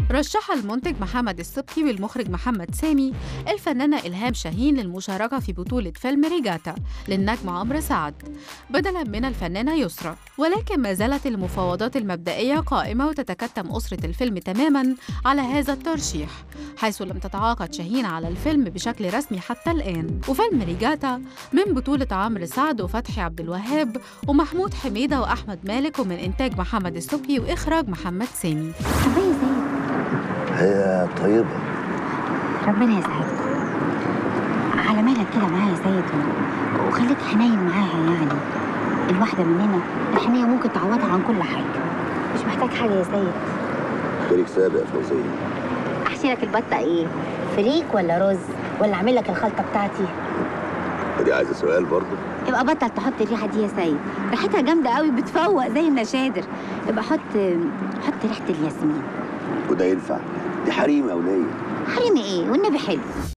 رشح المنتج محمد السبكي والمخرج محمد سامي الفنانة إلهام شاهين للمشاركة في بطولة فيلم ريجاتا للنجم عمرو سعد بدلا من الفنانة يسرى ولكن ما زالت المفاوضات المبدئية قائمة وتتكتم أسرة الفيلم تماما على هذا الترشيح حيث لم تتعاقد شاهين على الفيلم بشكل رسمي حتى الآن وفيلم ريجاتا من بطولة عمرو سعد وفتحي عبد الوهاب ومحمود حميدة وأحمد مالك ومن إنتاج محمد السبكي وإخراج محمد سامي حباية زيد هي طيبة ربنا يسعدك على مالك كده معايا يا سيد و- وخليك حنين معاها يعني الواحدة مننا الحنية ممكن تعوضها عن كل حاجة مش محتاج حاجة يا سيد بالك سابق يا فوزية أحشي لك البطة إيه؟ فريك ولا رز؟ ولا أعمل لك الخلطة بتاعتي؟ ودي عايزة سؤال برضه يبقى بطل تحط الريحة دي يا سيد ريحتها جامدة قوي بتفوق زي النشادر يبقى حط حط ريحة الياسمين وده ينفع دي حريم أولية حريمي إيه والنبي حلو